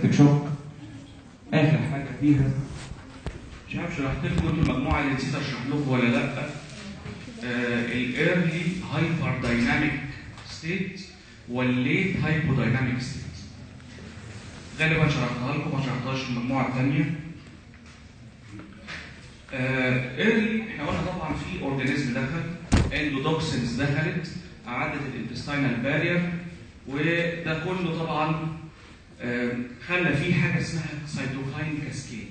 سبتك شوك اخر حاجه فيها مش عارف شرحت لكم انتوا المجموعه اللي نسيت اشرح لكم ولا لا الايرلي هايبر دايناميك ستيت والليت هايبو دايناميك ستيت غالبا شرحتها لكم ما شرحتهاش في المجموعه الثانيه ايرلي احنا قلنا طبعا في اورجانيزم دخل اندودوكسنز دخلت عدت الانتستينال بارير وده كله طبعا خلى فيه حاجه اسمها سيتوكاين كاسكيد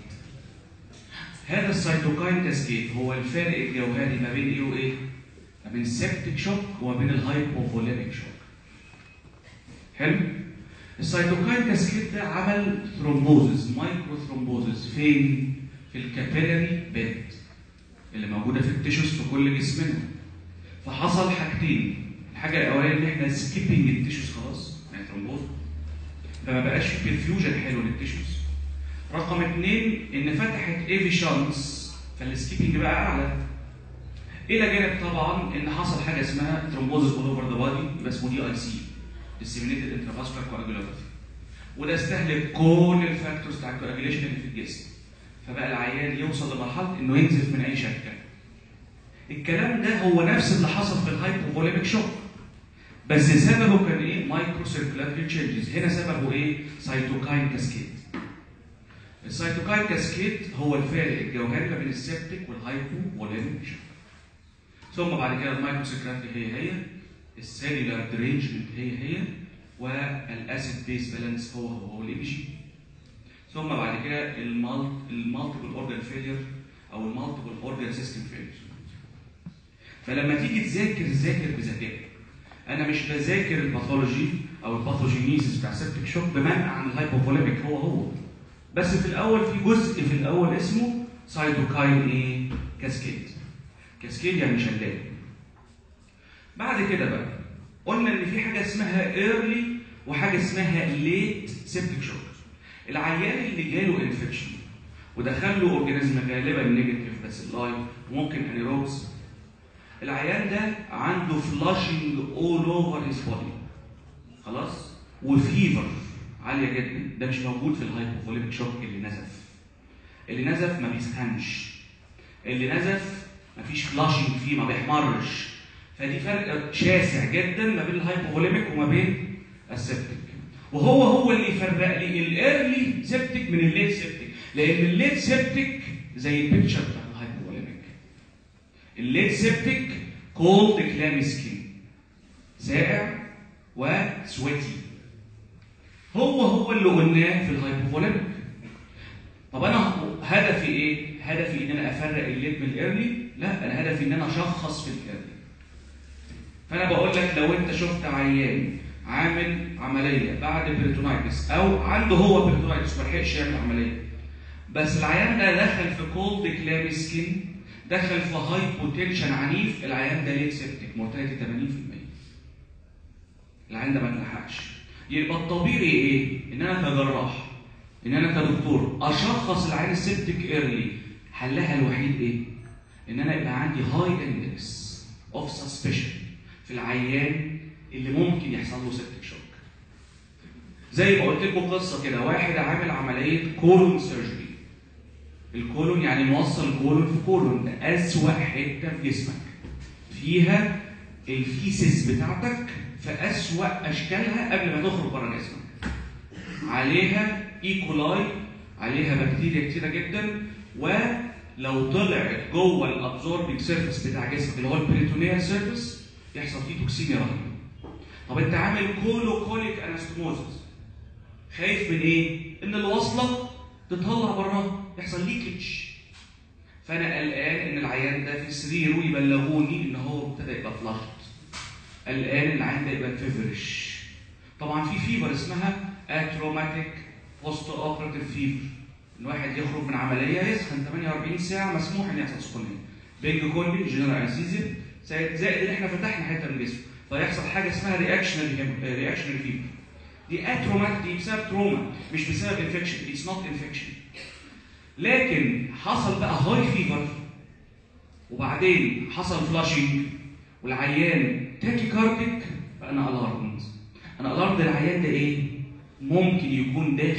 هذا السيتوكاين كاسكيد هو الفارق الجوهري ما بين ايه وايه؟ ما بين السبتيك شوك وما بين الهايبوفوليميك شوك. حلو؟ السيتوكاين كاسكيد ده عمل ثرومبوزز مايكرو ثرومبوزز فين؟ في الكابيلاري بيد اللي موجوده في التيشوز في كل جسمنا. فحصل حاجتين، الحاجه الاولانيه ان احنا سكيبنج التيشوز خلاص يعني ثرومبوز فما بقاش في برفيوجن حلو للتيشوز. رقم اثنين ان فتحت ايفي شانس فالسكيبنج بقى اعلى. الى جانب طبعا ان حصل حاجه اسمها ثرومبوزس اول اوفر ذا بادي يبقى اسمه دي اي سي disseminated intravascular coagulopathy وده استهلك كل الفاكتورز بتاع الكواجيليشن اللي في الجسم فبقى العيان يوصل لمرحله انه ينزف من اي شكل الكلام ده هو نفس اللي حصل في الهايبوفوليميك شوك بس سببه كان ايه؟ مايكرو سيركولاتري تشينجز هنا سببه ايه؟ سيتوكاين كاسكيد السيتوكاين كاسكيد هو الفارق الجوهري ما بين السبتيك والهايبوفوليميك شوك ثم بعد كده المايكرو سيركولاتري هي هي السيلولار درينجمنت هي هي والاسيد بيس بالانس هو هو هو اللي بيجي ثم بعد كده المالت المالتيبل اورجان فيلير او المالتيبل اورجان سيستم فيلير فلما تيجي تذاكر ذاكر بذكاء انا مش بذاكر الباثولوجي او الباثوجينيزيس بتاع سيبتيك شوك بمنع عن الهايبوفوليميك هو هو بس في الاول في جزء في الاول اسمه سايتوكاين ايه كاسكيد كاسكيد يعني شلال بعد كده بقى قلنا ان في حاجه اسمها ايرلي وحاجه اسمها ليت سيبتيك شوك العيان اللي جاله انفكشن ودخل له اورجانيزم غالبا نيجاتيف بس اللايف وممكن انيروبس العيان ده عنده فلاشنج اول اوفر هيز بودي خلاص وفيفر عاليه جدا ده مش موجود في الهايبوفوليميك شوك اللي نزف اللي نزف ما بيسخنش اللي نزف ما فيش فلاشنج فيه ما بيحمرش فدي فرق شاسع جدا ما بين الهايبوفوليميك وما بين السبتيك وهو هو اللي يفرق لي الايرلي سبتيك من الليت سبتيك لان الليت سبتيك زي البيكتشر بتاع الهايبوفوليميك الليت سبتيك كولد كلامي سكين ساقع وسويتي هو هو اللي قلناه في الهايبوفوليميك طب انا هدفي ايه؟ هدفي ان انا افرق الليت من الايرلي؟ لا انا هدفي ان انا اشخص في الايرلي فانا بقول لك لو انت شفت عيان عامل عمليه بعد بيرتونايتس او عنده هو بيرتونايتس ما لحقش يعمل عمليه بس العيان ده دخل في كولد كلامي سكين دخل في هايبوتنشن عنيف العيان ده ليه سيبتك مورتاليتي 80% العيان ده ما اتلحقش يبقى الطبيعي ايه؟ ان انا كجراح ان انا كدكتور اشخص العيان السيبتك ايرلي حلها الوحيد ايه؟ ان انا يبقى عندي هاي اندكس اوف سسبشن في العيان اللي ممكن يحصل له سيبتك شوك. زي ما قلت لكم قصه كده واحد عامل عمليه كولون سيرجري. الكولون يعني موصل كولون في كولون ده اسوأ حته في جسمك. فيها الفيسز بتاعتك في اسوأ اشكالها قبل ما تخرج بره جسمك. عليها ايكولاي عليها بكتيريا كتيره جدا ولو طلعت جوه الابزوربنج سيرفيس بتاع جسمك اللي هو البريتونيال سيرفيس يحصل فيه توكسيميا رهيبه. طب انت عامل كولو كوليك انستموزس خايف من ايه؟ ان الوصله تطلع براها يحصل ليكج فانا قلقان ان العيان ده في سريره يبلغوني ان هو ابتدى يبقى فلاشت قلقان ان العيان ده يبقى فيفرش طبعا في فيفر اسمها اتروماتيك بوست اوبراتيف فيفر ان واحد يخرج من عمليه يسخن 48 ساعه مسموح ان يحصل سخونيه بيج كولي جنرال انستيزيا زائد اللي احنا فتحنا حته من جسمه فيحصل حاجه اسمها رياكشنال رياكشنال فيفر دي اترومات دي بسبب تروما مش بسبب انفكشن اتس نوت انفكشن لكن حصل بقى هاي فيفر وبعدين حصل فلاشنج والعيان تاكي كارديك فانا الارمد انا الارمد العيان ده ايه؟ ممكن يكون داخل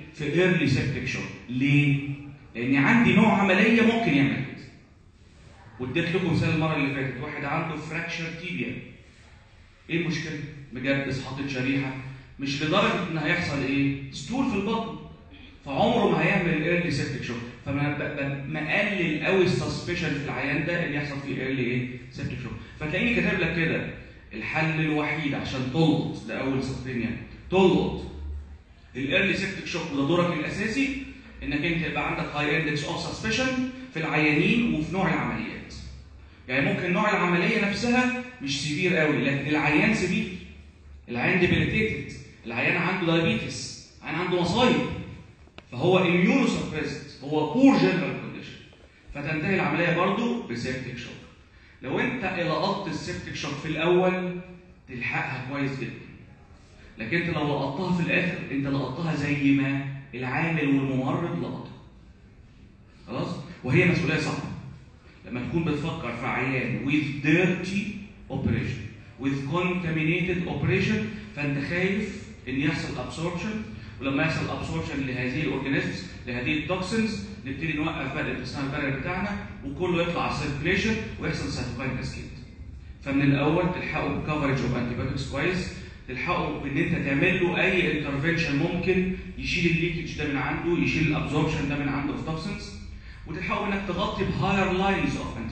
في ايرلي سيبتك شوك ليه؟ لان عندي نوع عمليه ممكن يعمل كده واديت لكم مثال المره اللي فاتت واحد عنده فراكشر تيبيا ايه المشكله؟ مجبس حاطط شريحه مش لدرجه ان هيحصل ايه؟ ستول في البطن فعمره ما هيعمل الايرلي سيبتك شوك فما مقلل قوي السسبشن في العيان ده ان يحصل فيه ايرلي ايه؟ سيبتك شوك فتلاقيني كاتب لك كده الحل الوحيد عشان تلقط ده اول سطرين يعني تلقط الايرلي سيبتك شوك وده دورك الاساسي انك انت يبقى عندك هاي اندكس اوف سسبشن في العيانين وفي نوع العمليات. يعني ممكن نوع العمليه نفسها مش سيفير قوي لكن العيان سيفير. العيان ديبيليتيتد، العيان عنده دايابيتس، العيان عنده مصايب. فهو اميونو سبريست، هو بور جنرال كونديشن. فتنتهي العمليه برضه بسيبتك شوك. لو انت لقطت السيبتك شوك في الاول تلحقها كويس جدا. لكن انت لو لقطتها في الاخر انت لقطتها زي ما العامل والممرض لقطها. خلاص؟ وهي مسؤوليه صعبه. لما تكون بتفكر في عيان with dirty operation with contaminated operation فانت خايف ان يحصل absorption ولما يحصل absorption لهذه الاورجانيزمز لهذه التوكسينز نبتدي نوقف بقى الانتستان بارير بتاعنا وكله يطلع على السيركيليشن ويحصل سيتوكاين كاسكيد. فمن الاول تلحقوا بكفرج اوف انتي كويس تلحقوا بان انت تعمل له اي انترفنشن ممكن يشيل الليكج ده من عنده يشيل الابزوربشن ده من عنده في توكسنز وتلحقوا انك تغطي بهاير لاينز اوف انتي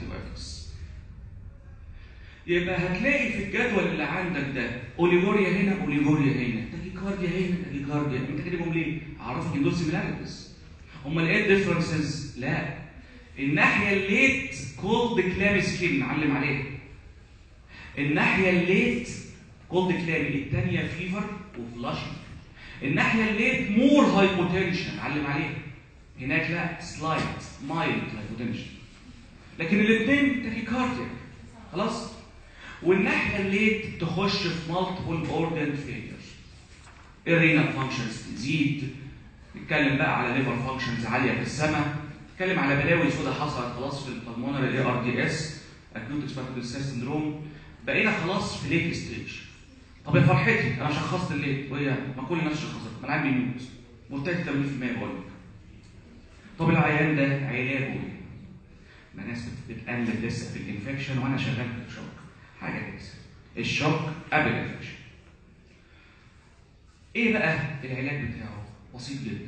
يبقى هتلاقي في الجدول اللي عندك ده اوليجوريا هنا اوليجوريا هنا تاكيكارديا هنا تاكيكارديا انت كاتبهم ليه؟ اعرفك ان دول سيميلاريتيز امال ايه الديفرنسز؟ لا الناحيه الليت كولد كلامي سكين نعلم عليها الناحيه الليت كولد كلامي الثانيه فيفر وفلاش الناحيه الليت مور هايبوتنشن نعلم عليها هناك لا سلايت مايلد هايبوتنشن لكن الاثنين تاكيكارديا خلاص والناحيه اللي تخش في مالتيبل اورجان فيلير الرينال فانكشنز تزيد نتكلم بقى على ليفر فانكشنز عاليه في السماء نتكلم على بلاوي سوداء حصلت خلاص في البلمونري اي ار دي اس اكيوت اسباتيك سيندروم بقينا خلاص في ليت ستيج طب يا فرحتي انا شخصت الليت وهي ما كل الناس شخصت ما انا عندي بيموت مرتبط 80% بقول لك طب العيان ده علاجه ايه؟ ما ناس بتقلب لسه في الانفكشن وانا شغال في الشوك حاجه كده الشوك قبل الانفكشن ايه بقى العلاج بتاعه؟ بسيط جدا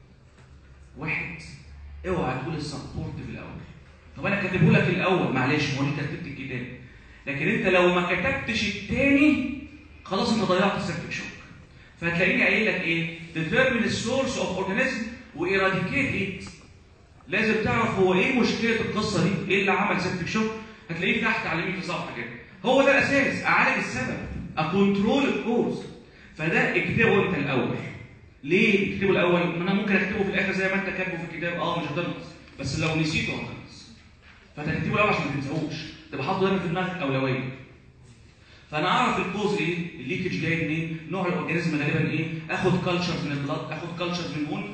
واحد اوعى تقول السبورت في الاول طب انا كاتبه لك الاول معلش هو انت كتبت الكتاب لكن انت لو ما كتبتش الثاني خلاص انت ضيعت السيرفيك شوك فهتلاقيني قايل لك ايه؟ determine the source of organism وايراديكيت it لازم تعرف هو ايه مشكله القصه دي؟ ايه اللي عمل سيرفيك شوك؟ هتلاقيه تحت على اليمين في صفحه كده هو ده الاساس اعالج السبب اكونترول الكوز فده اكتبه انت الاول ليه اكتبه الاول؟ ما انا ممكن اكتبه في الاخر زي ما انت كاتبه في الكتاب اه مش هتنقص بس لو نسيته هتنقص فانت تكتبه الاول عشان ما تنساهوش تبقى حاطه دايما في دماغك اولويه فانا اعرف الكوز ايه الليكج جاي منين نوع الاورجانيزم غالبا ايه اخد كلتشرز من البلاد اخد كلتشرز من البون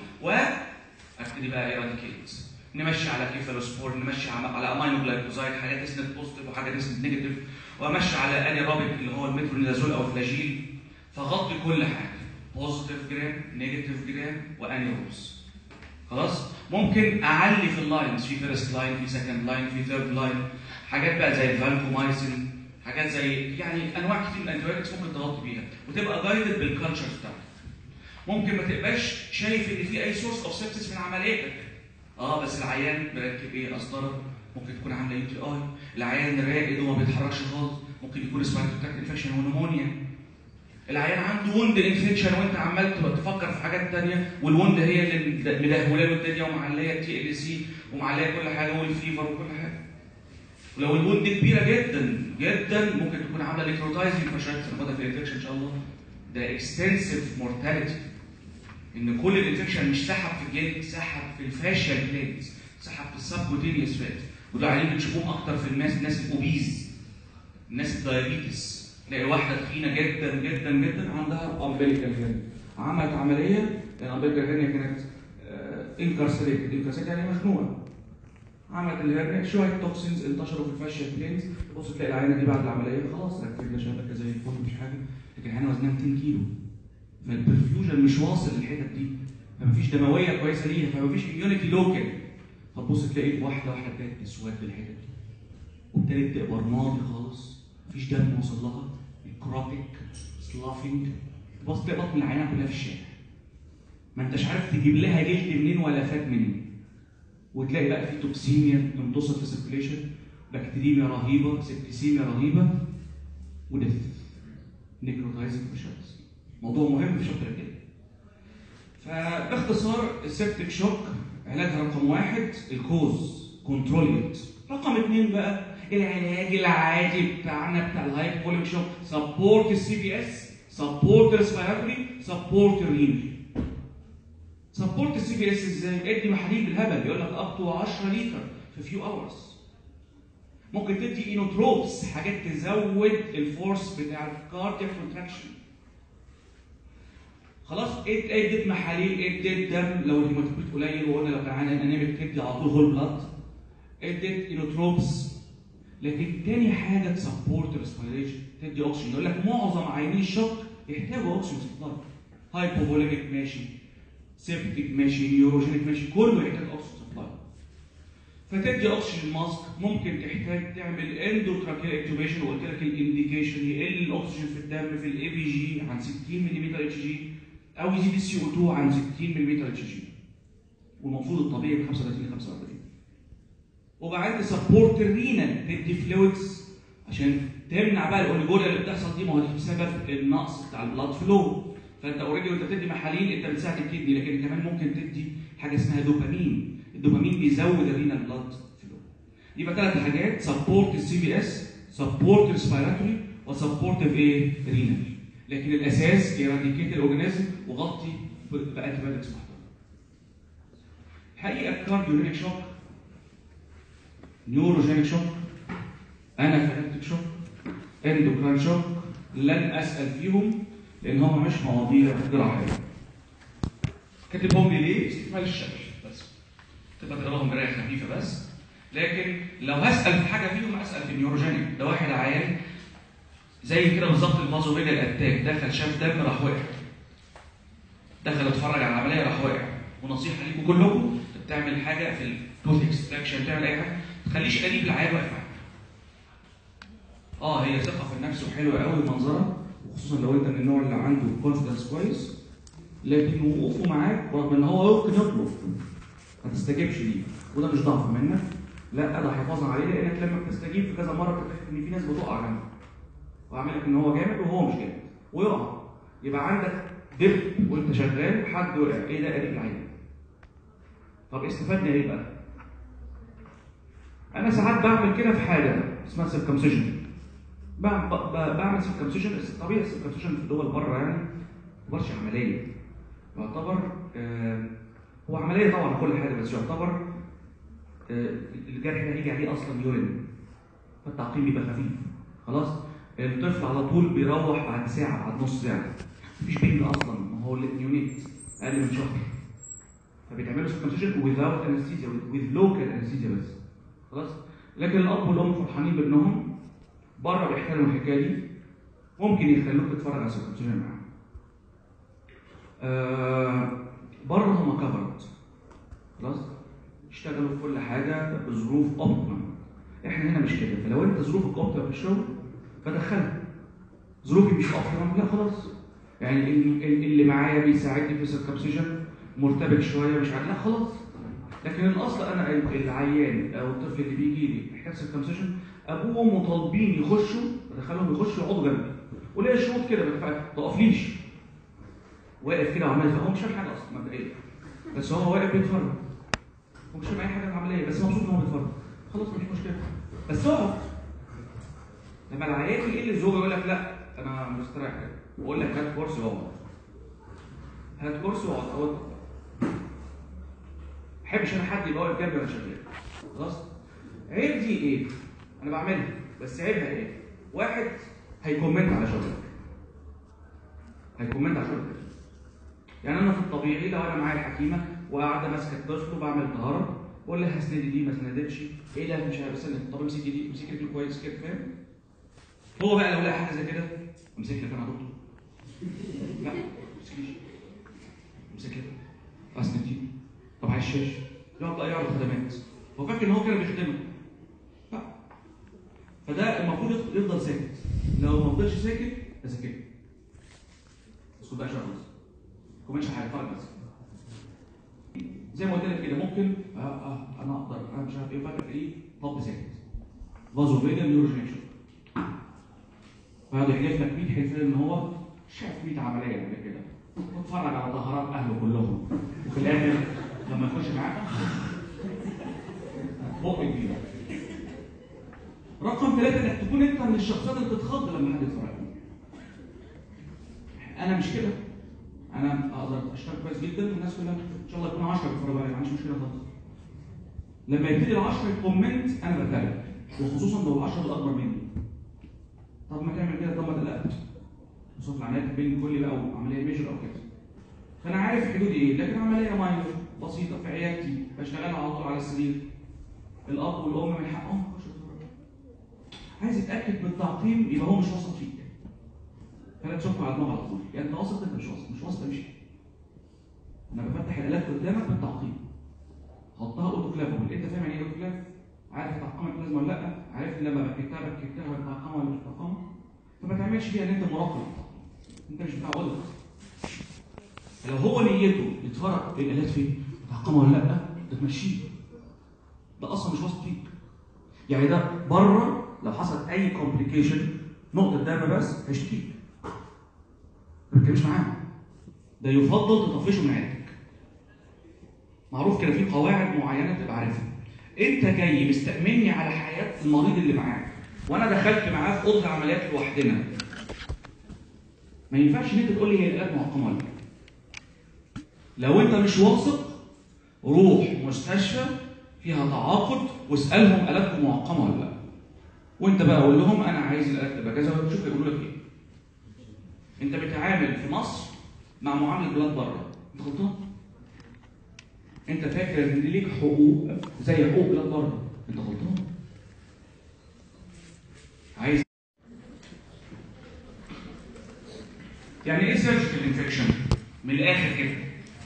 وابتدي بقى ايراديكيت نمشي على كيفالوسبور نمشي على امينو جلايكوزايد حاجات تسند بوزيتيف وحاجات تسند نيجاتيف وامشي على انيرابيك اللي هو المترونيدازول او الفلاجيل فغطي كل حاجه بوزيتيف جرام نيجاتيف جرام وانيروبس خلاص ممكن اعلي في اللاينز في فيرست لاين في سكند لاين في ثيرد لاين حاجات بقى زي الفالكومايسين حاجات زي يعني انواع كتير من الانتيبيوتكس ممكن تغطي بيها وتبقى جايدد بالكالتشر بتاعتك ممكن ما تبقاش شايف ان في اي سورس اوف سيبسس من عمليتك اه بس العيان مركب ايه قسطره ممكن تكون عامله يو تي اي العيان راقد وما بيتحركش خالص ممكن يكون اسمها تراكت انفكشن ونمونيا العيان عنده وند انفكشن وانت عمال تفكر في حاجات ثانيه والوند هي اللي مدهوله له الدنيا ومعليه تي ال سي ومعليه كل حاجه والفيفر وكل حاجه ولو الوند كبيره جدا جدا ممكن تكون عامله نيكروتايزنج مش هناخدها في الانفكشن ان شاء الله ده اكستنسيف مورتاليتي ان كل الانفكشن مش سحب في الجلد سحب في الفاشيال بليد سحب في السبكوتينيوس فات وده عليه بتشوفوهم اكتر في الناس الناس الاوبيز الناس الدايابيتس تلاقي واحده تخينه جدا جدا جدا عندها امبليكال هيرنيا عملت عمليه الامبليكال هيرنيا كانت انكارسريتد انكارسريتد يعني مخنوقه عملت الهرنيا شويه توكسينز انتشروا في الفاشيال بلينز تبص تلاقي العينه دي بعد العمليه خلاص ركبنا شبكه زي الفل مفيش حاجه لكن العينه وزنها 200 كيلو فالبرفيوجن مش واصل للحتت دي فمفيش دمويه كويسه ليها فمفيش اميونيتي لوكال فتبص تلاقي واحده واحده ابتدت تسود بالحتت وابتدت تبقى رمادي خالص مفيش دم وصل لها الكروتيك سلافينج تبص تلاقي بطن العينه كلها في الشارع ما انتش عارف تجيب لها جلد منين ولا فات منين وتلاقي بقى في توكسيميا تنتصر في السيركيليشن بكتيريميا رهيبه سبتيسيميا رهيبه وديث نيكروتايزنج بروشيتس موضوع مهم في شابتر كده فباختصار السبتك شوك علاجها رقم واحد الكوز كنترول رقم اثنين بقى العلاج العادي بتاعنا بتاع الهايب فوليوم شوك سبورت السي بي اس سبورت الريسبيراتوري سبورت الرينال سبورت السي بي اس ازاي؟ ادي محاليل بالهبل يقول لك اب تو 10 لتر في فيو اورز ممكن تدي اينوتروبس حاجات تزود الفورس بتاع الكاردياك كونتراكشن خلاص اد- ادت محاليل ادت دم لو الهيماتوكريت قليل وقلنا لو كان عندنا انيميك تدي على طول هول بلاد ادت اينوتروبس لكن تاني حاجه تسبورت الريسبيريشن تدي اكسجين يقول لك معظم عيانين الشوك يحتاجوا اكسجين سبلاي هايبوفوليميك ماشي سيبتيك ماشي نيوروجينيك ماشي كله يحتاج اكسجين سبلاي فتدي اكسجين ماسك ممكن تحتاج تعمل اندوتراكيال اكتوبيشن وقلت لك الانديكيشن يقل الاكسجين في الدم في الاي بي جي عن 60 ملم اتش جي او يزيد السي او 2 عن 60 ملم اتش جي والمفروض الطبيعي ب 35 45 وبعدين تسبورت الرينال تدي فلويدز عشان تمنع بقى الاوليجوريا اللي بتحصل دي ما هو دي بسبب النقص بتاع البلاد فلو فانت اوريدي وانت بتدي محاليل انت بتساعد الكدني لكن كمان ممكن تدي حاجه اسمها دوبامين الدوبامين بيزود الرينال بلاد فلو يبقى ثلاث حاجات سبورت السي بي اس سبورت ريسبيراتوري وسبورت ايه رينال لكن الاساس ايراديكيت الاورجانيزم وغطي بانتي بايوتكس محترمه الحقيقه الكارديولينيك شوك نيوروجينيك شوك انافيلاكتيك شوك اندوكراين شوك لن اسال فيهم لان هم مش مواضيع جراحيه كاتبهم لي ليه؟ استكمال الشكل بس تبقى تقراهم قرايه خفيفه بس لكن لو هسال في حاجه فيهم اسال في النيوروجينيك ده واحد عيان زي كده بالظبط الفازوفينال اتاك دخل شاف دم راح وقع دخل اتفرج على العمليه راح وقع ونصيحه ليكم كلكم تعمل حاجه في التوث اكستراكشن تعمل اي حاجه ما تخليش قريب العيان واقف معاك اه هي ثقه في النفس وحلوه قوي منظرها وخصوصا لو انت من النوع اللي عنده كونفدنس كويس لكن وقوفه معاك رغم ان هو يمكن يطلب ما تستجيبش ليه وده مش ضعف منك لا ده حفاظا عليه لانك لما بتستجيب في كذا مره بتكتشف ان في ناس بتقع جنبك وعامل لك ان هو جامد وهو مش جامد ويقع يبقى عندك دب وانت شغال حد وقع ايه ده قريب العين طب استفدنا ايه بقى؟ انا ساعات بعمل كده في حاجه اسمها سيركمسيجن بعمل سيركمسيجن طبيعي السيركمسيجن في دول بره يعني ما تعتبرش عمليه يعتبر آه هو عمليه طبعا كل حاجه بس يعتبر آه الجرح ده هيجي عليه اصلا يورين فالتعقيم بيبقى خفيف خلاص الطفل على طول بيروح بعد ساعه بعد نص ساعه مفيش بينج اصلا ما هو اليونيت اقل من شهر فبيتعملوا سيركمسيجن without anesthesia with local anesthesia بس خلاص لكن الاب والام فرحانين بابنهم بره بيحترموا الحكايه دي ممكن يخلوك تتفرج على سيركمسيجن معاهم آه بره هم كفرد خلاص اشتغلوا في كل حاجه بظروف اوبتيمم احنا هنا مش كده فلو انت ظروفك اوبتيمم في الشغل فدخلها ظروفي مش اوبتيمم لا خلاص يعني اللي معايا بيساعدني في السيركمسيجن مرتبك شويه مش عارف لا خلاص لكن الاصل انا العيان او الطفل اللي بيجي لي محتاج سيركمسيجن ابوه وامه طالبين يخشوا بدخلهم يخشوا يقعدوا جنبي وليا شروط كده ما تقفليش واقف كده وعمال هو مش فاهم حاجه اصلا مبدئيا بس هو واقف بيتفرج هو مش فاهم اي حاجه في العمليه بس مبسوط ان هو بيتفرج خلاص مفيش مشكله بس اقعد لما العيان يجي لي الزوجه يقول لك لا انا مستريح كده واقول لك هات كرسي واقعد هات كرسي واقعد اقعد ما احبش انا حد يبقى واقف جنبي وانا شغال خلاص عيب دي ايه؟ انا بعملها بس عيبها ايه؟ واحد هيكومنت على شغلك هيكومنت على شغلك يعني انا في الطبيعي لو انا معايا الحكيمه وقاعده ماسكه الطفل وبعمل طهاره بقول لها هسندي دي ما سندتش ايه ده مش عارف استنى طب امسكي دي امسكي دي كويس كده فاهم؟ هو بقى لو لقى حاجه زي كده امسك لك انا يا دكتور لا ما تمسكيش امسك لك اسندتي طب على الشاشه يقعد بقى يعرض خدمات هو فاكر ان هو كده بيخدمك لا فده المفروض يفضل- يفضل ساكت لو ما فضلش ساكت اذاكر بس خد بقى شغل بس كومنتش حاجه فرق بس زي ما قلت لك كده ممكن آه آه انا اقدر انا مش عارف ايه فاكر ايه طب ساكت فازو فيجن نيوروجينيشن فهذا يحلف لك 100 حلفان ان هو شاف 100 عمليه قبل كده واتفرج على طهارات اهله كلهم وفي الاخر لما يخش معاك بق كبير رقم ثلاثة انك تكون انت من الشخصيات اللي بتتخض لما حد يتفرج انا مش كده انا اقدر اشتغل كويس جدا والناس كلها ان شاء الله يكون 10 بيتفرجوا عليا ما عنديش مشكله خالص لما يبتدي ال 10 يكومنت انا بتابع وخصوصا لو ال 10 دول اكبر مني طب ما تعمل كده طب ما تقلقش بصوت العمليات بين كل بقى وعمليه ميجر او كده فانا عارف حدودي ايه لكن عمليه ماينر بسيطه في عيادتي بشتغلها على طول على السرير الاب والام من حقهم يخشوا يتفرجوا. عايز يتاكد بالتعقيم يبقى هو مش واثق فيك فلا تشوفه على دماغه على طول يعني انت واثق انت مش واثق مش واثق امشي انا بفتح الالات قدامك بالتعقيم حطها اوتوكلافبل انت فاهم يعني ايه اوتوكلاف عارف تعقمك لازم ولا لا عارف لما بكتبها بكتبها ولا تعقمها ولا مش تعقمها فما تعملش فيها ان انت مراقب انت مش بتاع ولد لو هو نيته يتفرج الالات فين تعقمها ولا لا ده تمشيه ده اصلا مش واثق فيك يعني ده بره لو حصلت اي كومبليكيشن نقطه دم بس هيشتكيك ما تتكلمش معاه ده يفضل تطفشه من عيادتك معروف كده في قواعد معينه تبقى عارفها انت جاي مستأمني على حياه المريض اللي معاك وانا دخلت معاه في اوضه العمليات لوحدنا ما ينفعش ان انت تقول لي هي الالات معقمه ولا لا لو انت مش واثق روح مستشفى فيها تعاقد واسالهم الاتكم معقمه ولا لا وانت بقى قول لهم انا عايز الالات تبقى كذا وتشوف يقولوا لك ايه انت بتعامل في مصر مع معامله بلاد بره انت غلطان انت فاكر ان ليك حقوق زي حقوق بلاد بره انت غلطان عايز يعني ايه سيرجيكال انفكشن من الاخر كده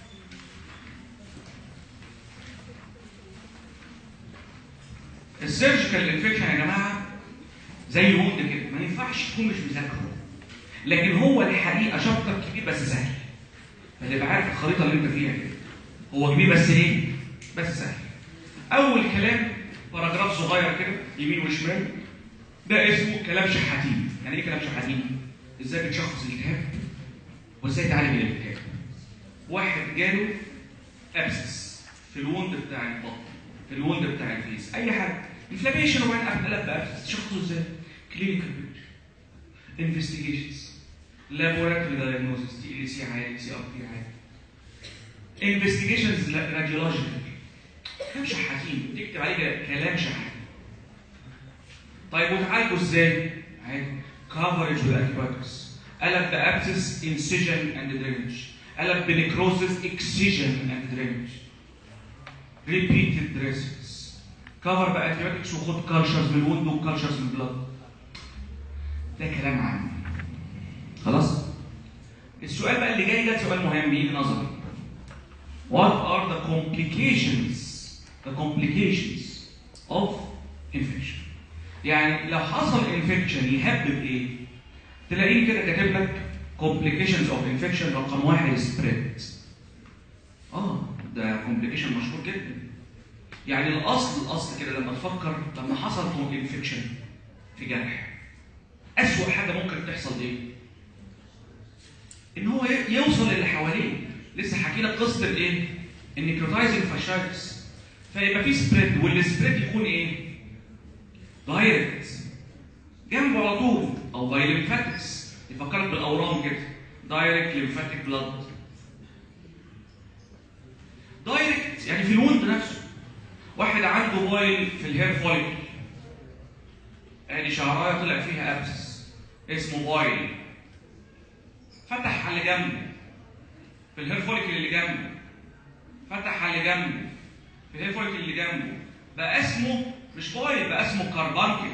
السيرجيكال انفكشن يا جماعه زي الوند كده ما ينفعش تكون مش مذاكره لكن هو الحقيقه شابتر كبير بس سهل فتبقى عارف الخريطه اللي انت فيها كده هو كبير بس ايه بس سهل اول كلام باراجراف صغير كده يمين وشمال ده اسمه كلام شحاتين يعني ايه كلام شحاتين ازاي بتشخص الالتهاب وازاي تعالج الالتهاب واحد جاله ابسس في الوند بتاع البطن في الوند بتاع الفيس اي حاجه انفلاميشن وبعدين قلب بابسس تشخصه ازاي كلينيكال بيكتشر انفستيجيشنز لابوراتوري دايجنوستس تي ال سي عادي سي ار بي عادي انفستيجيشنز راديولوجيكال كلام شحاتين تكتب عليه كده كلام شحاتين طيب وتعالجه ازاي؟ عادي كفرج بالانتيبيوتكس قلب بابسس انسيجن اند درينج قلب بنكروزس اكسيجن اند درينج ريبيتد دريسز كفر بانتيبيوتكس وخد كالشرز من الوند وكالشرز من البلاد ده كلام عام خلاص السؤال بقى اللي جاي ده سؤال مهم بيجي نظري What are the complications the complications of infection يعني لو حصل infection يهبب ايه تلاقيه كده كاتب لك complications of infection رقم واحد spread اه ده complication مشهور جدا يعني الاصل الاصل كده لما تفكر لما حصل infection في جرح أسوأ حاجة ممكن تحصل إيه؟ إن هو ي- يوصل للي حواليه لسه حكي لك قصة الإيه؟ النيكروتايزنج فاشايتس فيبقى في سبريد والسبريد يكون إيه؟ دايركت جنبه على طول أو باي ليمفاتكس يفكرك بالأورام كده دايركت ليمفاتيك بلاد دايركت يعني في الوند نفسه واحد عنده بايل في الهير فوليكل ادي شعرايه طلع فيها ابسس اسمه بايل فتح على اللي جنبه في الهير فوليكل اللي جنبه فتح على اللي جنبه في الهير فوليكل اللي جنبه بقى اسمه مش بايل بقى اسمه كاربانكل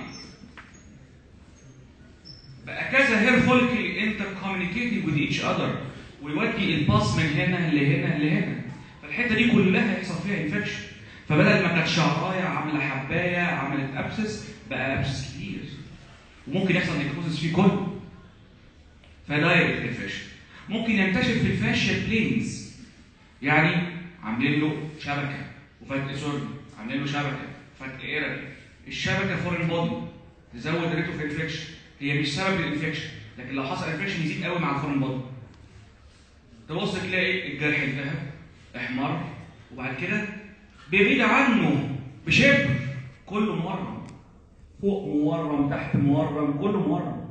بقى كذا هير فوليكل انتر كوميونيكيتنج وذ ايتش اذر ويودي الباس من هنا لهنا لهنا الحته دي كلها يحصل فيها انفكشن فبدل ما كانت شعرايه عامله حبايه عملت ابسس بقى ابسس كتير وممكن يحصل نيكروزس فيه كله فدايركت انفكشن ممكن ينتشر في الفاشيا بلينز يعني عاملين له شبكه وفتق سوري عاملين له شبكه فتق ايرل الشبكه فورين بودي تزود ريت اوف انفكشن هي مش سبب الانفكشن لكن لو حصل انفكشن يزيد قوي مع الفورين بودي تبص تلاقي الجرح التهب احمر وبعد كده بيبعد عنه بشبر كله مورم فوق مورم تحت مورم كله مورم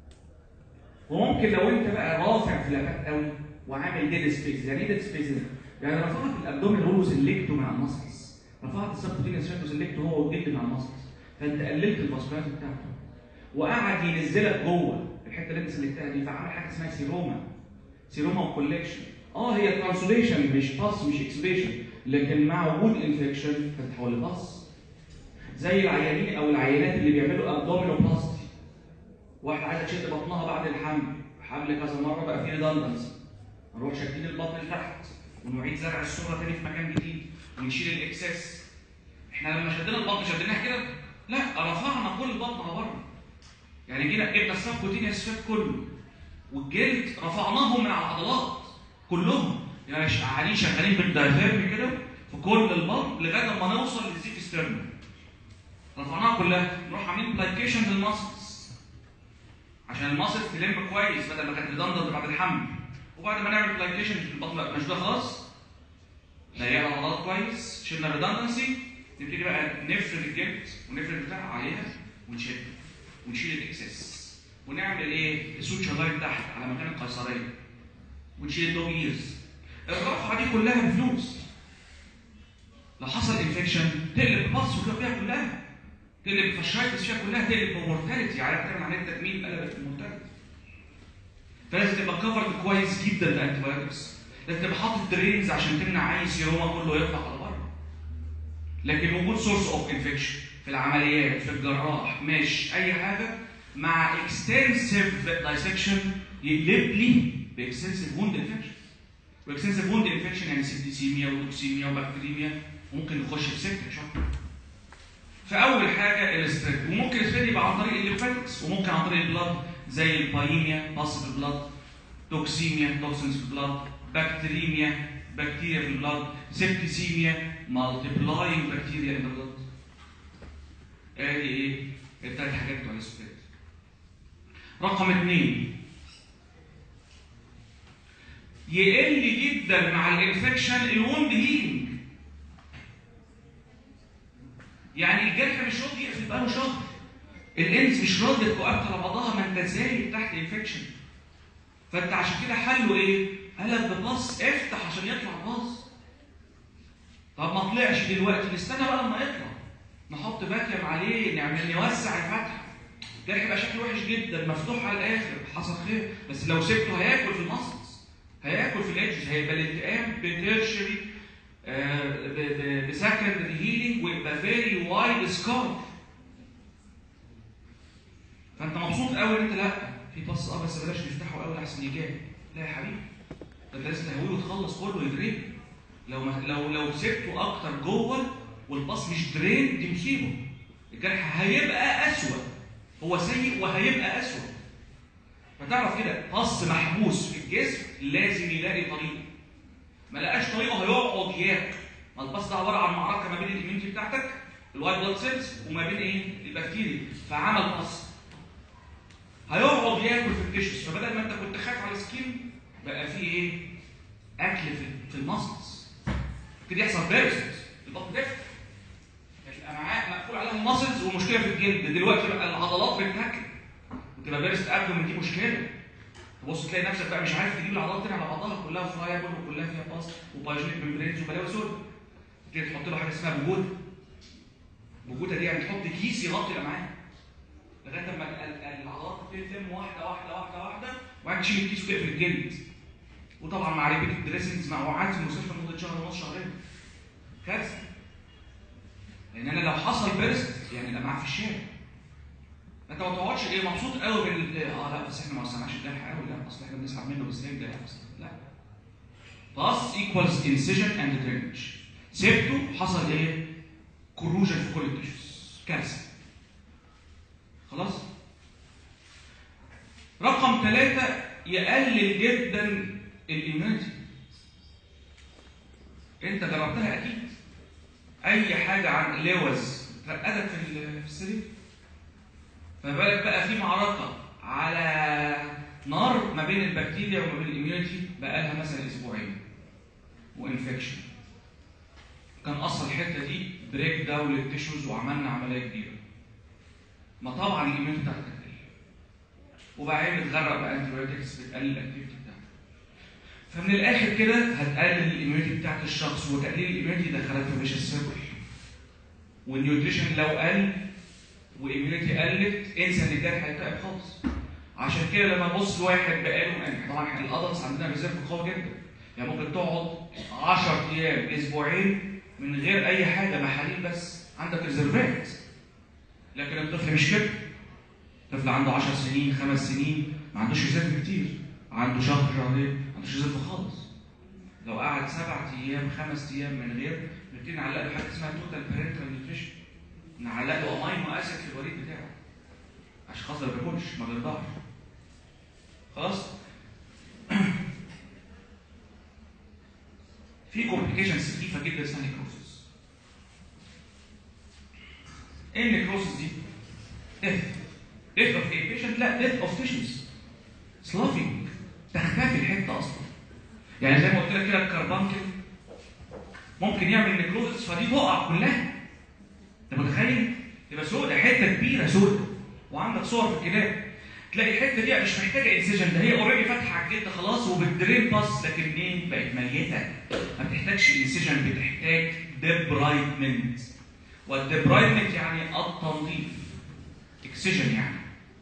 وممكن لو انت بقى رافع فلابات قوي وعامل ديد سبيس يعني ايه ديد سبيس ده؟ يعني رفعت الابدومين هو سلكته مع المسلز رفعت السبتوتينيوس فاتو سلكته هو والجلد مع المسلز فانت قللت الفاسكولات بتاعته وقعد ينزلك جوه الحته اللي انت سلكتها دي فعمل حاجه اسمها سيروما سيروما كولكشن اه هي ترانسوليشن مش باس مش اكسبيشن لكن مع وجود انفكشن هتتحول لباس زي العيانين او العيانات اللي بيعملوا ابدومينوبلاستي واحده عايزه تشد بطنها بعد الحمل حمل كذا مره بقى فيه ريدندنسي نروح شادين البطن لتحت ونعيد زرع الصوره تاني في مكان جديد ونشيل الاكسس احنا لما شدينا البطن شديناها كده لا رفعنا كل البطن على بره يعني جينا جبنا السبكوتينيوس فات كله والجلد رفعناهم من على العضلات كلهم يعني قاعدين شغالين بالدايفيرم كده في كل البطن لغايه ما نوصل للزيك ستيرن رفعناها كلها نروح عاملين بلايكيشن للماسلز عشان الماسل تلم كويس بدل ما كانت ريدندنت بعد الحمل وبعد ما نعمل بلايكيشن البطن مش ده خلاص ضيقنا العضلات كويس شلنا الريدندنسي نبتدي بقى نفرد الجلد ونفرد بتاع عليها ونشد ونشيل الاكسس ونعمل ايه؟ سوتشر لاين تحت على مكان القيصريه ونشيل الدوج ايرز الرفعه دي كلها بفلوس لو حصل انفكشن تقلب مصر فيها كلها تقلب فاشايتس فيها كلها تقلب بمورتاليتي عارف تعمل عمليه تكميل قلبت المورتاليتي فلازم تبقى كفرد كويس جدا بانتيبيوتكس لازم تبقى حاطط درينز عشان تمنع اي سيروما كله يطلع على بره لكن وجود سورس اوف انفكشن في العمليات في الجراح مش اي حاجه مع اكستنسيف دايسكشن يقلب لي باكستنسيف ووند انفكشن واكستنسيف ووند انفكشن يعني سيبتيسيميا ودوكسيميا وبكتيريميا ممكن نخش في سكه شهر فاول حاجه السبريد وممكن السبريد يبقى عن طريق الليمفاتكس وممكن عن طريق البلاد زي البايميا باس في البلاد توكسيميا توكسينز في البلاد بكتيريميا بكتيريا في البلاد سيبتيسيميا مالتيبلاينج بكتيريا ان البلاد ادي ايه الثلاث حاجات بتوع السبريد رقم اثنين يقل جدا مع الانفكشن الوند هيلينج يعني الجرح مش راضي يقفل بقاله شهر الانس مش راضي تكوابت على بعضها ما انت زايد تحت انفكشن فانت عشان كده حله ايه؟ قلب بباص افتح عشان يطلع باص طب ما طلعش دلوقتي نستنى بقى لما يطلع نحط باكيوم عليه نعمل نوسع الفتحه الجرح يبقى شكله وحش جدا مفتوح على الاخر حصل خير بس لو سبته هياكل في المسلز هياكل في الادجز هيبقى الالتئام بترشري بسكندري هيلينج ويبقى فيري وايد سكار فانت مبسوط قوي ان انت لا في بص اه بس بلاش نفتحه قوي احسن يجاب لا يا حبيبي ده انت لازم تهويه وتخلص كله يدرين لو ما لو لو سبته اكتر جوه والباص مش درين دي مصيبه الجرح هيبقى اسوأ هو سيء وهيبقى اسوأ فتعرف كده قص محبوس في الجسم لازم يلاقي طريقه ما لقاش طريقه هيقعد ياكل ما الباص ده عباره عن معركه ما بين الاميونتي بتاعتك الوايت بلاد سيلز وما بين ايه البكتيريا فعمل قص هيقعد ياكل في التشوز فبدل ما انت كنت خايف على السكين بقى في ايه اكل في في المسلز كده يحصل بيرست البطن تفتح الامعاء مقفول عليها المسلز ومشكله في الجلد دلوقتي بقى العضلات بتتاكل وتبقى بيرست ابدومن دي مشكله تبص تلاقي نفسك بقى مش عارف تجيب العضلات تاني على بعضها كلها فرايبل وكلها فيها باس وبايجينيك ممبرينز وبلاوي سود تبتدي تحط له حاجه اسمها بجوده بجوده دي يعني تحط كيس يغطي الامعاء لغايه اما العضلات تبتدي تلم واحده واحده واحده واحده وبعدين تشيل الكيس وتقفل الجلد وطبعا مع ريبيت الدريسنجز مع وقعات في المستشفى لمده شهر ونص شهرين كارثه لان انا لو حصل بيرست يعني الامعاء في الشارع انت ما تقعدش ايه مبسوط قوي من اه لا بس احنا ما وسعناش الجرح قوي لا اصل احنا بنسحب منه بالسرنجه لا اصلا لا باس ايكوالز انسيجن اند درينج سيبته حصل ايه؟ كروجن في كل التشوز كارثه خلاص؟ رقم ثلاثة يقلل جدا الإيمانيتي انت جربتها اكيد اي حاجه عن لوز رقدك في ال- في السرير فبالك بقى في معركه على نار ما بين البكتيريا وما بين الاميونيتي بقى لها مثلا اسبوعين وانفكشن كان اصل الحته دي بريك داون للتيشوز وعملنا عمليه كبيره ما طبعا الاميونيتي بتاعتك هتقل وبعدين بتغرق بانتيبيوتكس بتقلل الاكتيفيتي بتاعتك فمن الاخر كده هتقلل الاميونيتي بتاعت الشخص وتقليل الاميونيتي دخلك في مش السيركل والنيوتريشن لو قل واميونيتي قلت انسى ان الجرح هيتعب خالص عشان كده لما ابص لواحد بقاله يعني طبعا احنا الادلتس عندنا ريزيرف قوي جدا يعني ممكن تقعد 10 ايام اسبوعين من غير اي حاجه محاليل بس عندك ريزرفات لكن الطفل مش كده الطفل عنده 10 سنين خمس سنين ما عندوش ريزيرف كتير عنده شهر شهرين ما عندوش ريزيرف خالص لو قعد سبع ايام خمس ايام من غير نبتدي نعلق له حاجه اسمها توتال بارنتال نيوتريشن نعلق له امينو اسيد في الوريد بتاعه عشان خاطر ما بياكلش ما بيرضعش خلاص في كومبليكيشن سخيفه جدا اسمها نيكروسس ايه النيكروسس دي؟ ديث ديث اوف ايه بيشنت لا ديث اوف تيشوز سلافينج تختفي الحته اصلا يعني زي ما قلت لك كده الكربانكل ممكن يعمل نيكروزس فدي تقع كلها انت متخيل؟ تبقى سودة حته كبيره سودة وعندك صور في الكتاب تلاقي الحته دي مش محتاجه انسجن ده هي اوريدي فاتحه على الجلد خلاص وبالدرين باس لكن منين بقت ميته ما بتحتاجش انسجن بتحتاج ديبرايدمنت والديبرايدمنت يعني التنظيف اكسجن يعني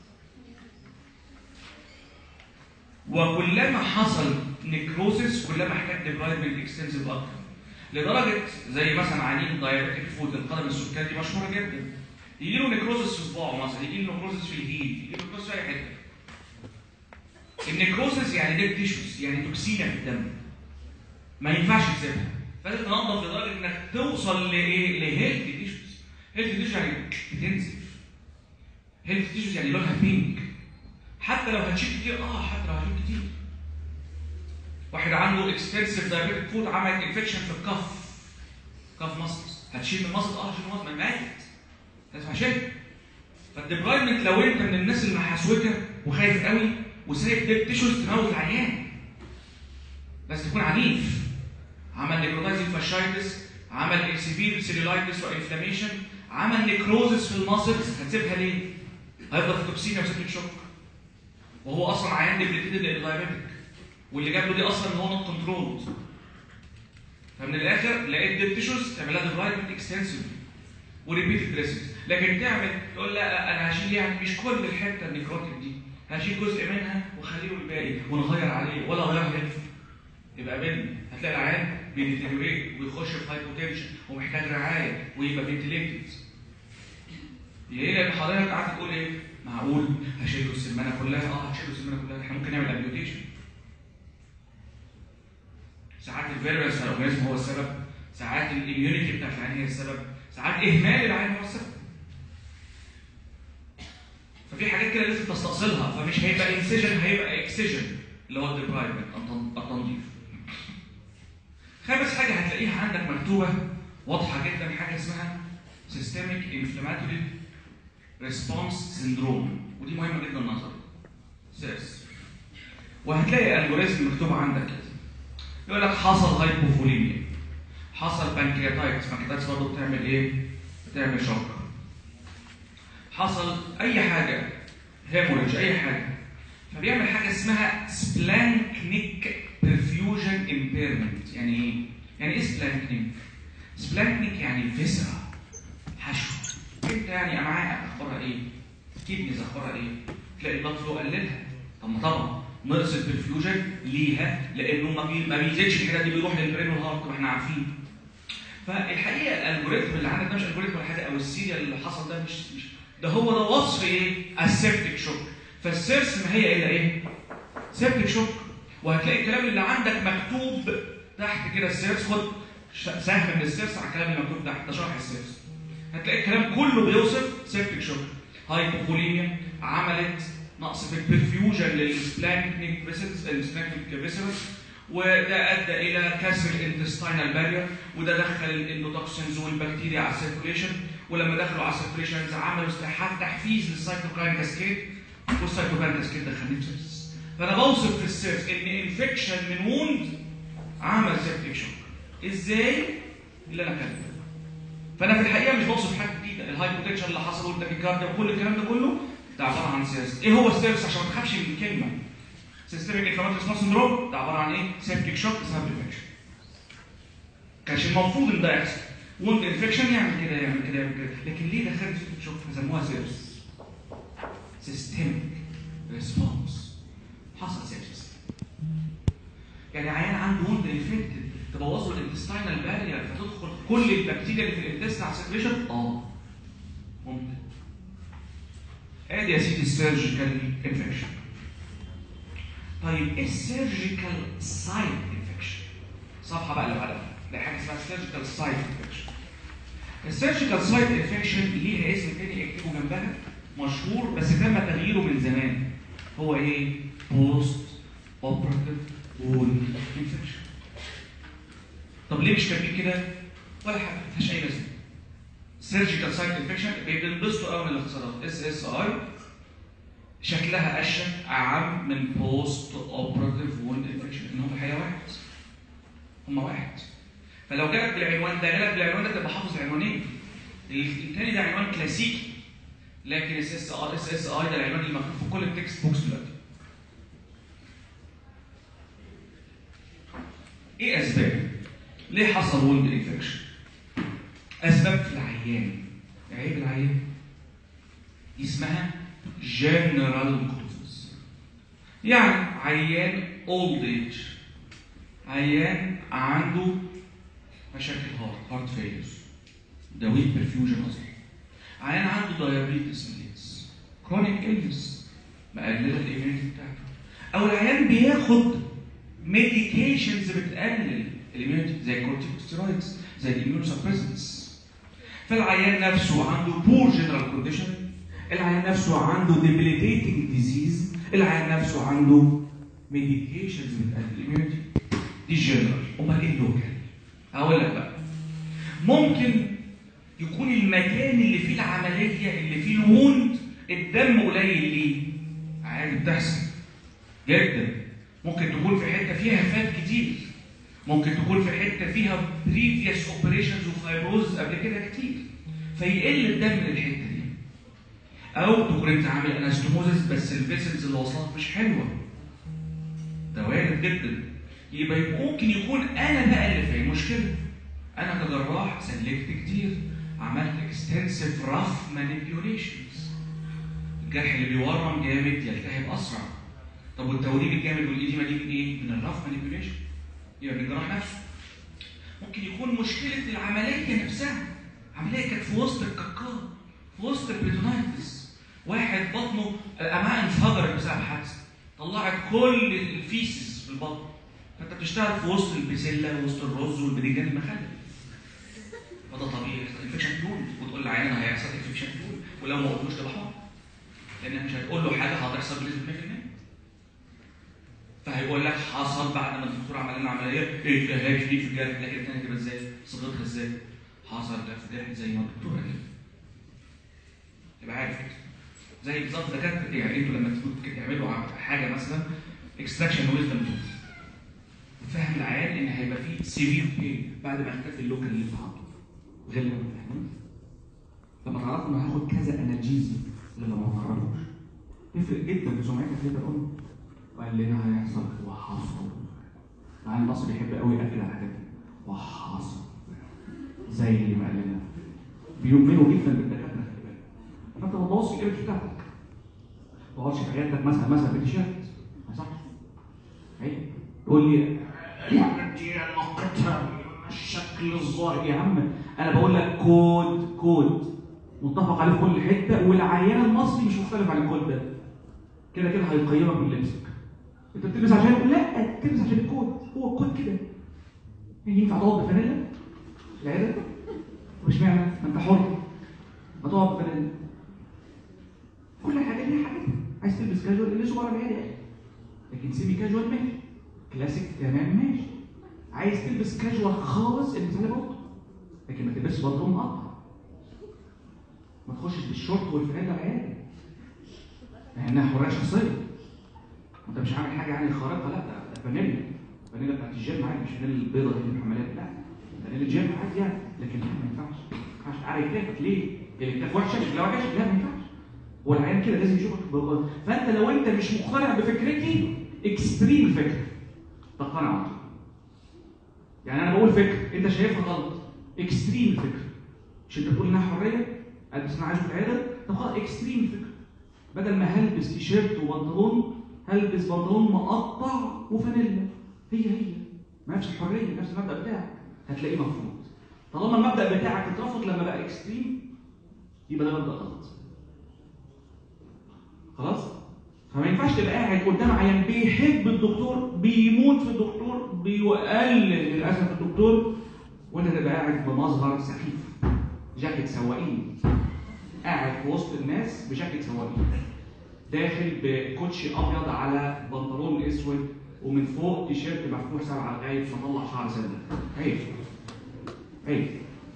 وكلما حصل نيكروزس كلما احتاج ديبرايدمنت اكستنسيف اكتر لدرجه زي مثلا عيانين دايابيتيك فود القدم السكري دي مشهوره جدا يجي له نيكروزس في صباعه مثلا يجي له نيكروزس في الهيد يجي له نيكروزس في اي حته النيكروزس يعني ديب تيشوز يعني توكسينه في الدم ما ينفعش تسيبها فلازم تنظف لدرجه انك توصل لايه؟ لهيلثي تيشوز هيلثي تيشوز يعني بتنزف هيلثي تيشوز يعني لونها بينك حتى لو هتشيل كتير اه حتى لو هتشيل كتير واحد عنده اكستنسيف دايابيتيك فود عمل انفكشن في الكف كف مصل هتشيل من المصل اه هتشيل من المصل ما ماتت لازم هشيل فالديبرايمنت لو انت من الناس اللي محسوكه وخايف قوي وسايب ديب تيشوز تموت العيان لازم تكون عنيف عمل نيكروتايزنج فاشايتس عمل اكسيفير سيلولايتس وانفلاميشن عمل نيكروزس في الماسلز هتسيبها ليه؟ هيفضل في توكسينيا وسيبتك شوك وهو اصلا عيان ديبليتيد دايابيتك واللي جاب له دي اصلا ان هو نوت كنترول فمن الاخر لقيت ديب تيشوز تعملها ديبرايدمنت اكستنسيف وريبيتد دريسنج لكن تعمل تقول لا لا انا هشيل يعني مش كل الحته النيكروتيك دي هشيل جزء منها واخليه الباقي ونغير عليه ولا غير هيلث يبقى بين هتلاقي العيان بيديتيريوريت ويخش في هايبوتنشن ومحتاج رعايه ويبقى فنتليتد ليه؟ لان حضرتك قعدت تقول ايه؟ معقول هشيله السمانه كلها؟ اه هشيله السمانه كلها احنا ممكن نعمل ابيوتيشن ساعات الفيرنس في الاورجانيزم هو السبب ساعات الاميونيتي بتاعت العين هي السبب ساعات اهمال العين هو السبب ففي حاجات كده لازم تستأصلها فمش هيبقى انسجن هيبقى اكسجن اللي هو الديبرايفمنت التنظيف خامس حاجه هتلاقيها عندك مكتوبه واضحه جدا حاجه اسمها سيستميك انفلاماتوري ريسبونس سيندروم ودي مهمه جدا نظري سيرس وهتلاقي الجوريزم مكتوب عندك كده يقول لك حصل هايبوفوليميا حصل بانكرياتايتس بانكرياتايتس برضه بتعمل ايه؟ بتعمل شوك حصل اي حاجه هيموريج اي حاجه فبيعمل حاجه اسمها سبلانكنيك برفيوجن امبيرمنت يعني ايه؟ يعني ايه سبلانكنيك؟ سبلانكنيك يعني فيسرا حشو انت يعني امعاء اخبارها ايه؟ كيدنيز اخبارها ايه؟ تلاقي البلد فلو قللها طب ما طبعا نقص البرفيوجن ليها لانه ما, بي... ما بيزيدش الحاجات دي بيروح للبرين والهارت ما احنا عارفين فالحقيقه الالجوريثم اللي عندك ده مش الجوريثم ولا حاجه او السيريال اللي حصل ده مش مش ده هو ده وصف ايه؟ السيبتك شوك فالسيرس ما هي الا ايه؟ سيبتك شوك وهتلاقي الكلام اللي عندك مكتوب تحت كده السيرس خد ش- سهم من السيرس على الكلام اللي مكتوب تحت ده شرح السيرس هتلاقي الكلام كله بيوصف سيبتك شوك هايبوكوليميا عملت نقص في البرفيوجن للسبلانكنيك فيسلز السبلانكنيك فيسلز وده ادى الى كسر الانتستينال بارير وده دخل الاندوتوكسينز والبكتيريا على السيركوليشن ولما دخلوا على السيركوليشن عملوا استحاله تحفيز للسيتوكاين كاسكيد والسيتوكاين كاسكيد دخلني في سيرس فانا بوصف في السيرس ان انفكشن من ووند عمل سيبتك شوك ازاي اللي انا كاتبه فانا في الحقيقه مش بوصف حاجه جديده الهايبوتنشن اللي حصل والتاكيكارديا وكل الكلام ده كله ده عباره عن سيرس ايه هو السيرس عشان ما تخافش من الكلمه سيستميك انفلاماتوري ريسبونس سندروم ده عباره عن ايه سيبتك شوك بسبب انفكشن كانش المفروض ان ده يحصل وند انفكشن يعمل كده يعمل كده يعمل كده لكن ليه دخلت سيبتك شوك فسموها سيرس سيستميك ريسبونس حصل سيرس يعني عيان عنده وند انفكتد تبوظ له الانتستينال بارير فتدخل كل البكتيريا اللي في الانتست على السيركيشن اه ممكن ادي يا سيدي السيرجيكال انفكشن طيب ايه السيرجيكال سايت انفكشن صفحه بقى اللي بعدها ده حاجه اسمها سيرجيكال سايت انفكشن السيرجيكال سايت انفكشن ليها اسم تاني اكتبه جنبها مشهور بس تم تغييره من زمان هو ايه بوست اوبراتيف وول انفكشن طب ليه مش كاتبين كده ولا حاجه ملهاش اي لازمه سيرجيكال سايت انفكشن بينبسطوا قوي من الاختصارات اس اس اي شكلها اشك اعم من بوست اوبراتيف وول انفكشن ان هم الحقيقه واحد هم واحد فلو جالك بالعنوان ده جالك بالعنوان ده تبقى حافظ العنوانين الثاني ده عنوان كلاسيكي لكن اس اس ار اس اس اي ده العنوان اللي مكتوب في كل التكست بوكس دلوقتي ايه اسباب ليه حصل وولد انفكشن اسباب في العيان عيب العيان دي اسمها جنرال كوزز يعني عيان اولد ايج عيان عنده مشاكل هارت هارت فيلز ده ويك برفيوجن اصلا عيان عنده دايابيتس ميليتس كرونيك إلنس مقلله الاميونيتي بتاعته او العيان بياخد ميديكيشنز بتقلل الاميونيتي زي الكورتيكوستيرويدز زي الاميونوسبريسنتس فالعيان نفسه عنده بور جنرال كونديشن العيان نفسه عنده debilitating ديزيز العيان نفسه عنده ميديكيشنز بتقلل الاميونيتي دي جنرال امال ايه اللوكال هقول لك بقى ممكن يكون المكان اللي فيه العمليه اللي فيه الوند الدم قليل ليه عادي بتحصل جدا ممكن تكون في حته فيها فات كتير ممكن تكون في حته فيها بريفيوس اوبريشنز وفايبروز قبل كده كتير فيقل الدم للحته دي او تكون انت عامل انستوموزس بس الفيسلز اللي وصلت مش حلوه ده وارد جدا يبقى ممكن يكون انا بقى اللي في المشكله انا كجراح سلكت كتير عملت اكستنسيف رف مانيبيوليشنز الجرح اللي بيورم جامد يلتهب اسرع طب والتوريب الجامد والإديمة دي من ايه؟ من الرف مانيبيوليشن يبقى من الجراح نفسه ممكن يكون مشكلة العملية نفسها عملية كانت في وسط الكاكار في وسط البريتونايتس واحد بطنه الأمعاء انفجرت بسبب حادثة طلعت كل الفيسز في البطن فانت بتشتغل في وسط البسلة وسط الرز والباذنجان المخلل فده طبيعي انفكشن تول وتقول للعيان هيحصل انفكشن تول ولو ما قلتوش تبقى حر لانك مش هتقول له حاجه هتحصل بنسبه 100% فهيقول لك حصل بعد ما الدكتور عمل لنا عمليه ايه التهاب شديد في الجرح لكن الثانيه تبقى ازاي؟ صيغتها ازاي؟ حصل ده في جرح زي ما الدكتور قال تبقى عارف كده زي بالظبط دكاتره يعني انتوا لما تيجوا تعملوا حاجه مثلا اكستراكشن ويزدم توث فاهم العيان ان هيبقى فيه سيفير بين بعد ما اختفى اللوكال اللي حاطه غير لما فاهمين لما تعرف انه هاخد كذا انالجيزي لما ما تعرفوش تفرق جدا في سمعتك كده الام وقال لنا هيحصل وحصل مع المصري بيحب قوي ياكد على الحاجات دي وحصل زي ما قال لنا بيؤمنوا جدا بالدكاتره خلي بالك فانت ما تبوظش الايمج بتاعتك ما تقعدش في عيادتك مثلا مثلا بتيشيرت ما صح عيب تقول لي الحاجات دي علاقتها الشكل الظاهر يا عم انا بقول لك كود كود متفق عليه في كل حته والعيان المصري مش مختلف عن الكود ده كده كده هيقيمك من لبسك انت بتلبس عشان لا بتلبس عشان الكود هو الكود كده ينفع تقعد بفانيلا في العياده؟ طب اشمعنى؟ ما انت حر ما تقعد بفانيلا كل حاجه ليها حاجتها عايز تلبس كاجوال البسه بره العياده يا اخي لكن سيمي كاجوال ماشي كلاسيك تمام ماشي عايز تلبس كاجوال خالص البس عليه برضه لكن ما تلبسش بنطلون مقطع ما تخشش بالشورت والفانيلا العياده لانها حريه شخصيه انت مش عامل حاجه يعني خارقه لا ده ده فانيلا فانيلا بتاعت الجيم عادي مش فانيلا البيضه دي اللي الحمالات لا فانيلا الجيم عادي يعني لكن لا ما ينفعش ما ينفعش عارف يكتفك ليه؟ الاكتاف وحشه مش لو وحشه لا ما ينفعش هو العيان كده لازم يشوفك بابا. فانت لو انت مش مقتنع بفكرتي اكستريم فكره تقتنع على طول. يعني انا بقول فكره انت شايفها غلط اكستريم فكره مش انت بتقول انها حريه البس انا عايز في العياده طب خلاص اكستريم فكره بدل ما هلبس تيشيرت وبنطلون هلبس بنطلون مقطع وفانيلا هي هي نفس الحريه نفس المبدا بتاعك هتلاقيه مرفوض طالما المبدا بتاعك اترفض لما بقى اكستريم يبقى ده مبدا غلط خلاص فما ينفعش تبقى قاعد قدام عيان بيحب الدكتور بيموت في الدكتور بيقلل للاسف الدكتور وانت تبقى قاعد بمظهر سخيف جاكيت سواقين قاعد في وسط الناس بجاكيت سواقين داخل بكوتشي ابيض على بنطلون اسود ومن فوق تيشيرت مفتوح سبعه لغايه مطلع شعر سنه عيب عيب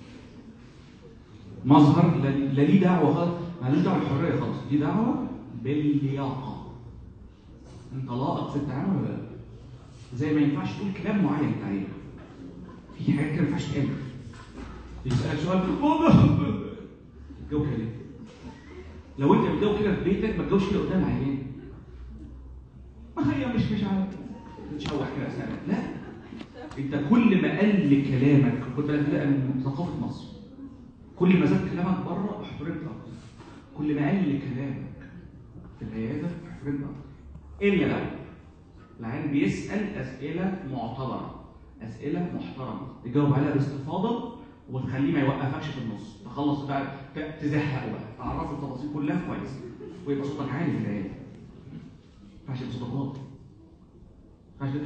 مظهر لا لا ليه دعوه خالص مالوش دعوه بالحريه خالص دي دعوه باللياقه انت لائق في التعامل ولا لا؟ زي ما ينفعش تقول كلام معين تعالى في حاجات كده ما ينفعش تقال يسالك سؤال الجو كده ليه؟ لو انت بتجاوب كده في بيتك ما تجاوبش كده قدام العيان ما هي مش مش عارف تتشوح كده اسنانك لا انت كل ما قل كلامك خد بالك ده من ثقافه مصر كل ما زاد كلامك بره احترمت اكتر كل ما قل كلامك في العياده احترمت اكتر الا لو العيان بيسال اسئله معتبره اسئله محترمه تجاوب عليها باستفاضه وتخليه ما يوقفكش في النص تخلص بقى ت- تزهقه بقى تعرفه التفاصيل كلها كويس ويبقى صوتك عالي في العياده ما ينفعش يبقى صوتك واطي ما ينفعش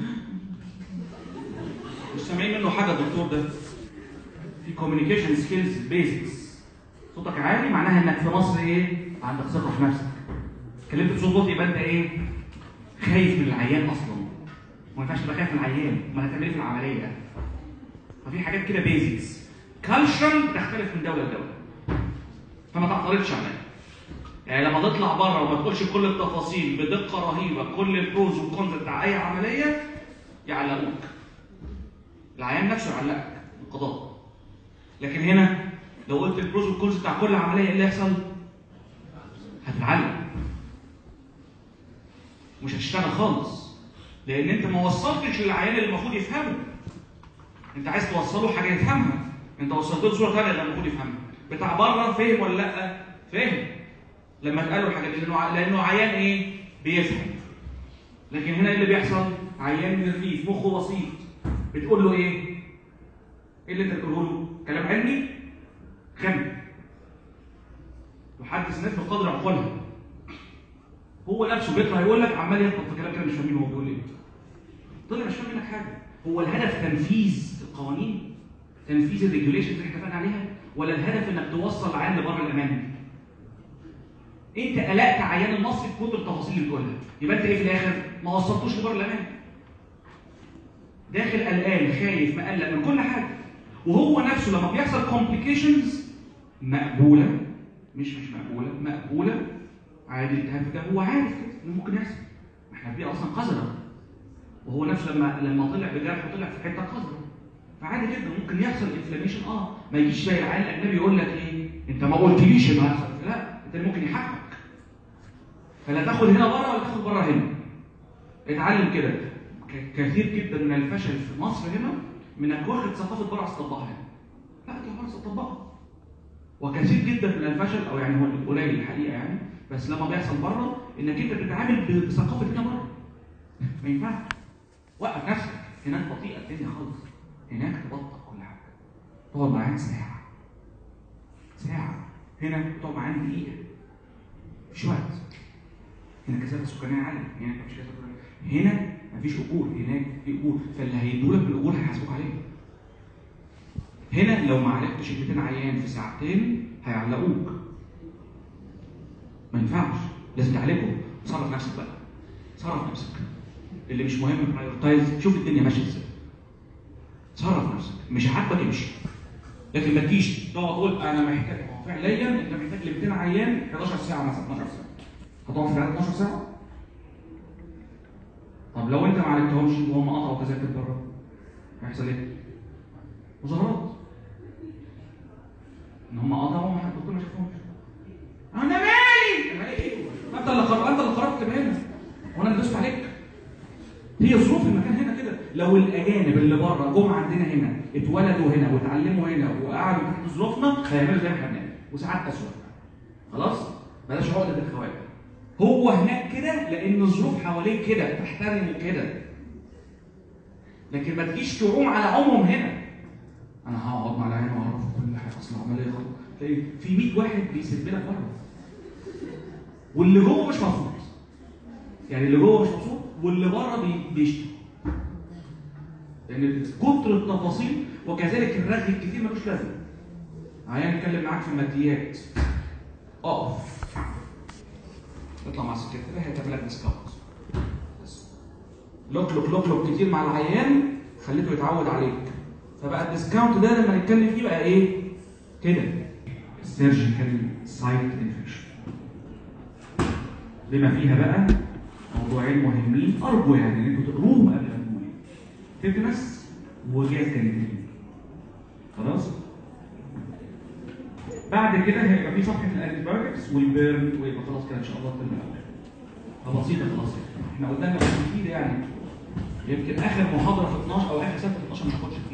مش سامعين منه حاجه الدكتور ده في كوميونيكيشن سكيلز بيزكس صوتك عالي معناها انك في مصر ايه عندك ثقه في نفسك اتكلمت بصوت واطي يبقى انت ايه خايف من العيان اصلا ما ينفعش تبقى خايف من العيان ما هتعمل ايه في العمليه ففي حاجات كده بيزكس كالشرال بتختلف من دوله لدوله فما تعترضش عليها يعني لما تطلع بره وما تقولش كل التفاصيل بدقه رهيبه كل البروز والكونز بتاع اي عمليه يعلقوك العيان نفسه يعلقك القضاء لكن هنا لو قلت البروز والكونز بتاع كل عمليه ايه اللي يحصل؟ هتتعلق مش هتشتغل خالص لان انت ما وصلتش للعيان اللي المفروض يفهمه انت عايز توصله حاجه يفهمها انت وصلت له صوره ثانيه اللي المفروض يفهمها بتاع بره فهم ولا لا فهم لما اتقالوا الحاجات دي لانه ع- لانه عيان ايه بيفهم لكن هنا ايه اللي بيحصل عيان من الريف مخه بسيط بتقول له ايه ايه اللي انت بتقوله له كلام علمي خم يحدث الناس بقدر عقولها هو نفسه بيطلع يقول لك عمال ينطق في كلام كده مش فاهمين هو بيقول ايه طلع مش فاهم منك حاجه هو الهدف تنفيذ القوانين تنفيذ الريجوليشنز اللي احنا اتفقنا عليها ولا الهدف انك توصل العيان لبر الامان انت قلقت عيان المصري بكل التفاصيل اللي بتقولها يبقى انت ايه في الاخر ما وصلتوش لبر الامان داخل قلقان خايف مقلق من كل حاجه وهو نفسه لما بيحصل كومبليكيشنز مقبوله مش مش مقبوله مقبوله عادي الالتهاب ده هو عارف كده انه ممكن يحصل احنا في اصلا قذره وهو نفسه لما لما طلع بجرح طلع في حته قذره فعادي جدا ممكن يحصل انفلاميشن اه ما يجيش زي العيان الاجنبي يقول لك ايه انت ما قلتليش انه هيحصل لا انت اللي ممكن يحقق فلا تاخد هنا بره ولا تاخد بره هنا اتعلم كده ك- كثير جدا من الفشل في مصر هنا من انك واخد ثقافه بره عايز تطبقها هنا لا انت عايز تطبقها وكثير جدا من الفشل او يعني هو قليل الحقيقه يعني بس لما بيحصل بره انك انت بتتعامل بثقافه هنا بره ما ينفعش وقف نفسك هناك بطيئه الدنيا خالص هناك تبطأ كل حاجه تقعد معاك ساعه ساعه هنا تقعد معاك دقيقه مفيش وقت هنا كثافه سكانيه عاليه هناك مفيش كثافه سكانيه هنا مفيش اجور هناك في اجور فاللي هيدولك بالاجور هيحاسبوك عليه هنا لو ما عالجتش ال 200 عيان في ساعتين هيعلقوك ما ينفعش لازم تعالجهم صرف نفسك بقى صرف نفسك اللي مش مهم برايورتايز شوف الدنيا ماشيه ازاي صرف نفسك مش عاجبك امشي لكن ما تجيش تقعد تقول انا محتاج هو فعليا انت محتاج ل 200 عيان 11 ساعه مثلا 12 ساعه هتقعد في العيادة 12 ساعه طب لو انت ما عالجتهمش وهم قطعوا تذاكر بره هيحصل ايه؟ مظاهرات ان هم قطعوا وما حد الدكتور ما شافهمش انا مالي أنا مالي ايه؟ انت اللي قررت انت اللي قررت تبقى هنا وانا اللي دوست عليك هي ظروف المكان هنا كده لو الاجانب اللي بره جم عندنا هنا اتولدوا هنا واتعلموا هنا وقعدوا تحت ظروفنا هيعملوا زي ما احنا بنعمل وساعات اسوء خلاص بلاش عقده الخواجه هو هناك كده لان الظروف حواليه كده تحترمه كده لكن ما تجيش تعوم على عمهم هنا انا هقعد مع العيان واعرف كل حاجه اصل عمليه خطوه تلاقي في 100 واحد بيسب لك بره واللي جوه مش مبسوط يعني اللي جوه مش مبسوط واللي بره بي- بيشتم لان كتر التفاصيل وكذلك الرغي الكتير ملوش لازمه عيان يتكلم معاك في الماديات اقف اطلع مع السكرتيره هي تعمل لك ديسكاونت بس لوك لوك لوك لوك كتير مع العيان خليته يتعود عليك فبقى الديسكاونت ده لما نتكلم فيه بقى ايه؟ كده سيرجيكال سايت انفكشن بما فيها بقى موضوعين مهمين ارجو يعني ان انتوا تقروهم قبل ما تقولوا تيتنس وجاز كانتين خلاص بعد كده هيبقى في صفحه الانتيبيوتكس والبيرن ويبقى خلاص كده ان شاء الله الترم الاول بسيطه خلاص يعني. احنا قلنا لك مفيده يعني يمكن اخر محاضره في 12 او اخر سنه في 12 ما ناخدش